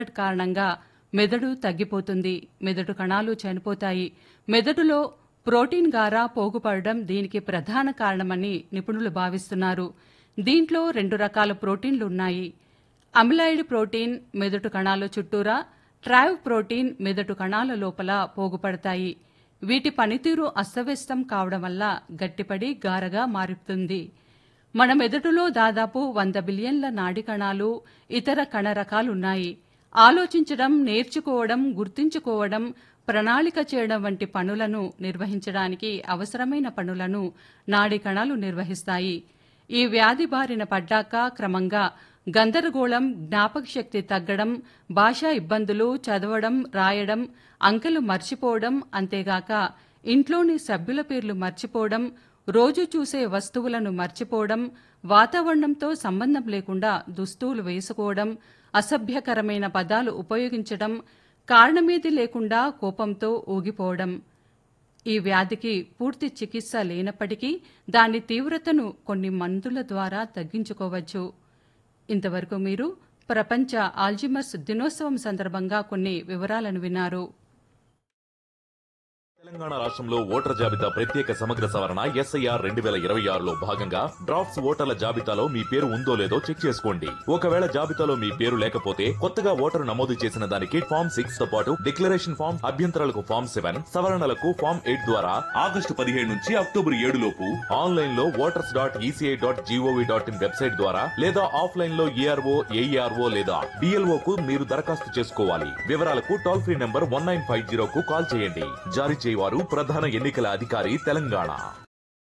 కారణంగా మెదడు తగ్గిపోతుంది మెదడు కణాలు చనిపోతాయి మెదడులో ప్రోటీన్ గారా పోగుపడడం దీనికి ప్రధాన కారణమని నిపుణులు భావిస్తున్నారు దీంట్లో రెండు రకాల ప్రోటీన్లు ఉన్నాయి అమిలాయిడ్ ప్రోటీన్ మెదడు కణాల చుట్టూరా ట్రావ్ ప్రోటీన్ మెదడు కణాల లోపల పోగుపడతాయి వీటి పనితీరు అస్తవ్యస్తం కావడం వల్ల గట్టిపడి గారగా మారుతుంది మన మెదడులో దాదాపు వంద బిలియన్ల నాడి కణాలు ఇతర కణ రకాలున్నాయి ఆలోచించడం నేర్చుకోవడం గుర్తుంచుకోవడం ప్రణాళిక చేయడం వంటి పనులను నిర్వహించడానికి అవసరమైన పనులను నాడి కణాలు నిర్వహిస్తాయి ఈ వ్యాధి బారిన పడ్డాక క్రమంగా గందరగోళం జ్ఞాపకశక్తి తగ్గడం భాషా ఇబ్బందులు చదవడం రాయడం అంకెలు మర్చిపోవడం అంతేగాక ఇంట్లోని సభ్యుల పేర్లు మర్చిపోవడం రోజు చూసే వస్తువులను మర్చిపోవడం వాతావరణంతో సంబంధం లేకుండా దుస్తువులు వేసుకోవడం అసభ్యకరమైన పదాలు ఉపయోగించడం కారణమేది లేకుండా కోపంతో ఊగిపోవడం ఈ వ్యాధికి పూర్తి చికిత్స లేనప్పటికీ దాని తీవ్రతను కొన్ని మందుల ద్వారా తగ్గించుకోవచ్చు ఇంతవరకు మీరు ప్రపంచ ఆల్జిమర్స్ దినోత్సవం సందర్భంగా కొన్ని వివరాలను విన్నారు తెలంగాణ రాష్ట్రంలో ఓటర్ల జాబితా ప్రత్యేక సమగ్ర సవరణ ఎస్ఐఆర్ రెండు వేల ఇరవై ఆరులో భాగంగా డ్రాఫ్ట్స్ ఓటర్ల జాబితాలో మీ పేరు ఉందో లేదో చెక్ చేసుకోండి ఒకవేళ జాబితాలో మీ పేరు లేకపోతే కొత్తగా ఓటరు నమోదు చేసిన దానికి ఫామ్ సిక్స్ తో పాటు డిక్లరేషన్ ఫామ్ అభ్యంతరాలకు ఫామ్ సెవెన్ సవరణలకు ఫామ్ ఎయిట్ ద్వారా ఆగస్టు పదిహేడు నుంచి అక్టోబర్ ఏడు లోపు ఆన్లైన్ లో voters dot ECI dot gov dot in website ద్వారా లేదా ఆఫ్లైన్ లో ఏఆర్ఓ ఏఈఆర్ఓ లేదా డిఎల్ఓ కు మీరు దరఖాస్తు చేసుకోవాలి వివరాలకు toll free number one nine five zero కు కాల్ చేయండి జారీ చేయవారు ప్రధాన ఎన్నికల అధికారి తెలంగాణ